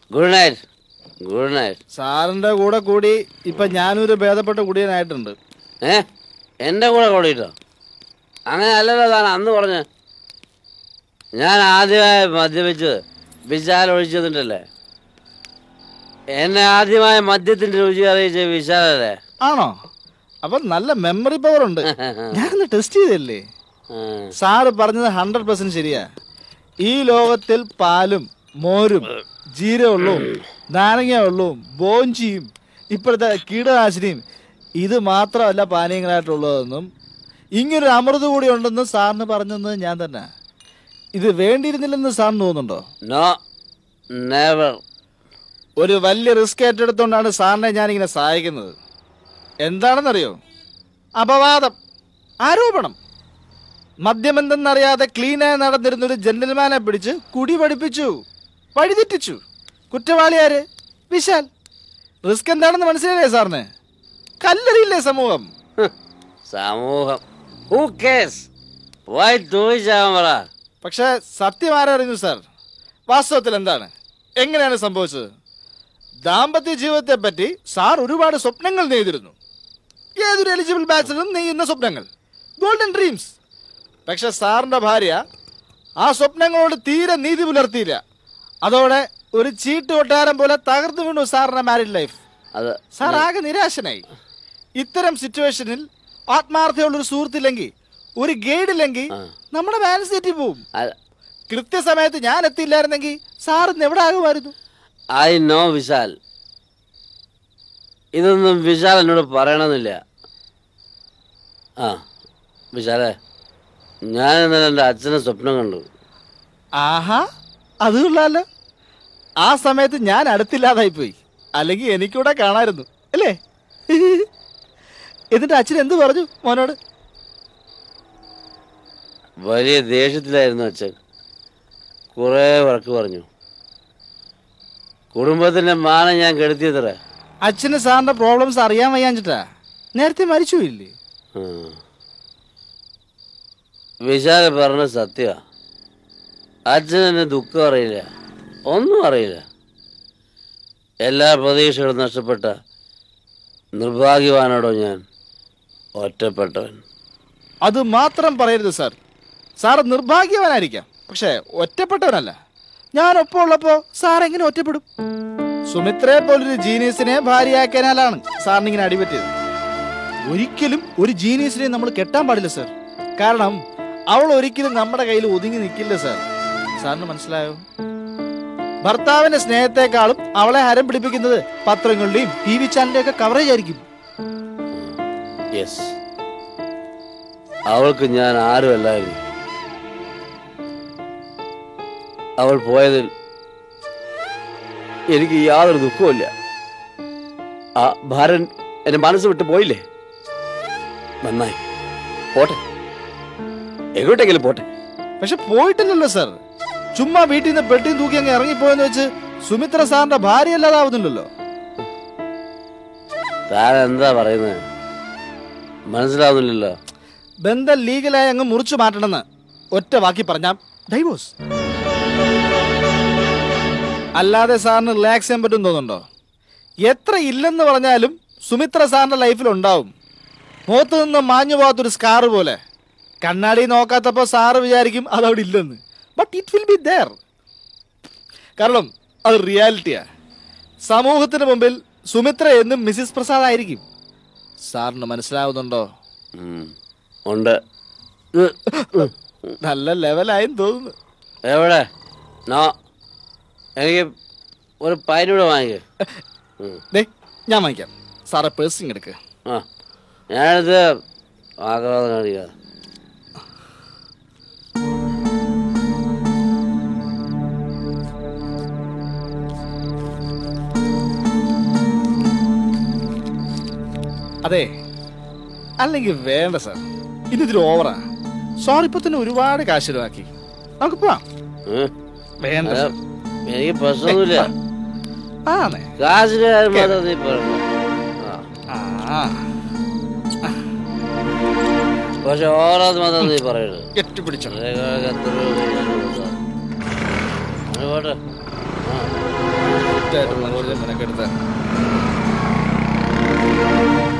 Good night good night സാറിന്റെ കൂടെ കൂടി ഇപ്പൊ ഞാനൊരു ഭേദപ്പെട്ട കുടിയനായിട്ടുണ്ട് ഏ എൻ്റെ കൂടെ കൂടിയിട്ടോ അങ്ങനെ അല്ലല്ലോ താൻ അന്ന് പറഞ്ഞ് ഞാൻ ആദ്യമായി മദ്യപിച്ചത് വിശാൽ ഒഴിച്ചു തന്നിട്ടല്ലേ എന്നെ ആദ്യമായി മദ്യത്തിന്റെ രുചി അറിയിച്ച വിശാലല്ലേ ആണോ അപ്പൊ നല്ല മെമ്മറി പവർ ഉണ്ട് ഞാനൊന്ന് ടെസ്റ്റ് ചെയ്തല്ലേ സാറ് പറഞ്ഞത് ഹൺഡ്രഡ് പെർസെന്റ് ശരിയാ ഈ ലോകത്തിൽ പാലും മോരും ജീരകവെള്ളവും നാരങ്ങ വെള്ളവും ബോഞ്ചിയും ഇപ്പോഴത്തെ കീടനാശിനിയും ഇത് മാത്രമല്ല പാനീയങ്ങളായിട്ടുള്ളതെന്നും ഇങ്ങനൊരു അമൃത് കൂടി ഉണ്ടെന്ന് സാറിന് പറഞ്ഞത് ഞാൻ തന്നെ ഇത് വേണ്ടിയിരുന്നില്ലെന്ന് സാറിന് തോന്നുന്നുണ്ടോ നോ നെവർ ഒരു വലിയ റിസ്ക് ഏറ്റെടുത്തുകൊണ്ടാണ് സാറിനെ ഞാനിങ്ങനെ സഹായിക്കുന്നത് എന്താണെന്നറിയോ അപവാദം ആരോപണം മദ്യമെന്തെന്നറിയാതെ ക്ലീനായി നടന്നിരുന്ന ഒരു ജെന്റിൽമാനെ പിടിച്ച് കുടി പഠിപ്പിച്ചു വഴിതെറ്റിച്ചു കുറ്റവാളി ആര് വിശാൽ റിസ്ക് എന്താണെന്ന് മനസ്സിലായില്ലേ സാറിന് കല്ലെറിയില്ലേ സമൂഹം സമൂഹം ഹൂ കേസ് വൈ തോന്നിച്ചാവാൻ പറ പക്ഷേ സത്യം ആരറിഞ്ഞു സാർ വാസ്തവത്തിൽ എന്താണ് എങ്ങനെയാണ് സംഭവിച്ചത് ദാമ്പത്യ ജീവിതത്തെ പറ്റി സാർ ഒരുപാട് സ്വപ്നങ്ങൾ നെയ്തിരുന്നു ഏതൊരു എലിജിബിൾ ബാച്ചിലും നെയ്യുന്ന സ്വപ്നങ്ങൾ ഗോൾഡൻ ഡ്രീംസ് പക്ഷെ സാറിന്റെ ഭാര്യ ആ സ്വപ്നങ്ങളോട് തീരെ നീതി പുലർത്തിയില്ല അതോടെ ഒരു ചീട്ട് കൊട്ടാരം പോലെ തകർന്നു വീണു സാറിന്റെ മാരീഡ് ലൈഫ് അത് സാർ ആകെ നിരാശനായി ഇത്തരം സിറ്റുവേഷനിൽ ആത്മാർത്ഥമുള്ള ഒരു സുഹൃത്തില്ലെങ്കിൽ ഒരു ഗൈഡ് ഇല്ലെങ്കിൽ നമ്മുടെ ബാലൻസ് തെറ്റി പോവും അത്- കൃത്യസമയത്ത് ഞാൻ എത്തിയില്ലായിരുന്നെങ്കിൽ സാർ ഇന്ന് എവിടെ ആകുമായിരുന്നു ഐ നോ വിശാൽ ഇതൊന്നും വിശാൽ എന്നോട് പറയണമെന്നില്ല ആ വിശാലേ ഞാൻ ഇന്നലെ എൻ്റെ അച്ഛനെ സ്വപ്നം കണ്ടു ആഹാ അത് കൊള്ളാലോ ആ സമയത്ത് ഞാൻ അടുത്തില്ലാതായി പോയി അല്ലെങ്കിൽ എനിക്കൂടെ കാണായിരുന്നു അല്ലേ എന്നിട്ട് അച്ഛൻ എന്ത് പറഞ്ഞു മോനോട് വലിയ ദേഷ്യത്തിലായിരുന്നു അച്ഛൻ കുറേ വഴക്ക് പറഞ്ഞു കുടുംബത്തിൻ്റെ മാനം ഞാൻ കെടുത്തിയത്രേ അച്ഛന് സാറിന്റെ പ്രോബ്ലംസ് അറിയാൻ വയ്യാഞ്ഞിട്ടാ നേരത്തെ മരിച്ചു ഇല്ലേ ഉം. വിശാല പറഞ്ഞ സത്യ അച്ഛൻ എന്നെ ദുഃഖം അറിയില്ല ഒന്നും അറിയില്ല എല്ലാ പ്രതീക്ഷകളും നഷ്ടപ്പെട്ട നിർഭാഗ്യവാനോടോ ഞാൻ ഒറ്റപ്പെട്ടവൻ അത് മാത്രം പറയരുത് സാർ സാർ നിർഭാഗ്യവാനായിരിക്കാം പക്ഷേ ഒറ്റപ്പെട്ടവനല്ല ഞാൻ ഒപ്പം ഉള്ളപ്പോ സാർ എങ്ങനെ ഒറ്റപ്പെടും സുമിത്രയെ പോലൊരു ജീനിയസിനെ ഭാര്യയാക്കാനാലാണ് സാറിന് ഇങ്ങനെ അടിപറ്റിയത് ഒരിക്കലും ഒരു ജീനിയസിനെ നമ്മൾ കെട്ടാൻ പാടില്ല സാർ കാരണം അവൾ ഒരിക്കലും നമ്മുടെ കയ്യിൽ ഒതുങ്ങി നിൽക്കില്ല സാർ സാറിന് മനസ്സിലായോ ഭർത്താവിന്റെ സ്നേഹത്തെക്കാളും അവളെ ഹരം പിടിപ്പിക്കുന്നത് പത്രങ്ങളുടെയും ടി വി ചാനലിന്റെയും ഒക്കെ കവറേജ് ആയിരിക്കും യെസ് അവൾക്ക് ഞാൻ ആരുമല്ലായിരുന്നു അവൾ പോയതിൽ എനിക്ക് യാതൊരു ദുഃഖവുമില്ല ആ ഭാരൻ എന്റെ മനസ്സ് വിട്ട് പോയില്ലേ നന്നായി പോട്ടെ എങ്ങോട്ടെങ്കിലും പോട്ടെ പക്ഷെ പോയിട്ടില്ലല്ലോ സാർ ചുമ്മാ വീട്ടിൽ നിന്ന് പെട്ടിയും തൂക്കി അങ്ങ് ഇറങ്ങിപ്പോയെന്ന് വെച്ച് സുമിത്ര സാറിന്റെ ഭാര്യ അല്ലാതാവുന്നില്ലല്ലോ താൻ എന്താ പറയുന്നത് മനസ്സിലാവുന്നില്ലല്ലോ ബന്ധം ലീഗലായി അങ്ങ് മുറിച്ചു മാറ്റണമെന്ന് ഒറ്റ വാക്കി പറഞ്ഞാൽ ഡൈവോഴ്സ് അല്ലാതെ സാറിന് റിലാക്സ് ചെയ്യാൻ പറ്റും തോന്നുന്നുണ്ടോ എത്ര ഇല്ലെന്ന് പറഞ്ഞാലും സുമിത്ര സാറിന്റെ ലൈഫിൽ ഉണ്ടാവും മുഖത്ത് നിന്ന് മാഞ്ഞു പോകാത്തൊരു സ്കാർ പോലെ കണ്ണാടി നോക്കാത്തപ്പോൾ സാറ് വിചാരിക്കും അത് അവിടെ ഇല്ലെന്ന് but it will be there കാരണം അത് റിയാലിറ്റിയാ സമൂഹത്തിന് മുമ്പിൽ സുമിത്ര എന്നും മിസ്സിസ് പ്രസാദ് ആയിരിക്കും സാറിന് മനസ്സിലാവുന്നുണ്ടോ ഉം. ഉണ്ട് ഉം. ഉം. നല്ല ലെവലായെന്ന് തോന്നുന്നു എവിടെ നോ എനിക്ക് ഒരു പൈനൂടെ വാങ്ങിക്കേ ദേ ഞാൻ വാങ്ങിക്കാം സാറെ പേഴ്സിങ് എടുക്ക് ആ ഞാനിത് ആഗ്രഹം കാണിക്കാം അതെ അല്ലെങ്കിൽ വേണ്ട സാർ ഇതിരി ഓവറാ സാർ ഇപ്പൊ തന്നെ ഒരുപാട് കാശ് ചിലവാക്കി നമുക്ക് പോവാം ഉം. വേണ്ട അല്ല, സാർ. എനിക്ക് പ്രശ്നമൊന്നുമില്ല ആണേ കാശിന്റെ കാര്യം മാത്രം നീ പറഞ്ഞു ആ പക്ഷെ ഓരോന്ന് മാത്രം നീ പറയരുത് കെട്ടിപ്പിടിച്ചോ അതിനേക്കാളൊക്കെ എത്ര രൂപ കഴിഞ്ഞാലും കൊടുക്കാം. അങ്ങനെ പോട്ടെ ആ വേസ്റ്റ് ആയിട്ട് മനുഷ്യരെ മെനക്കെടുത്താൻ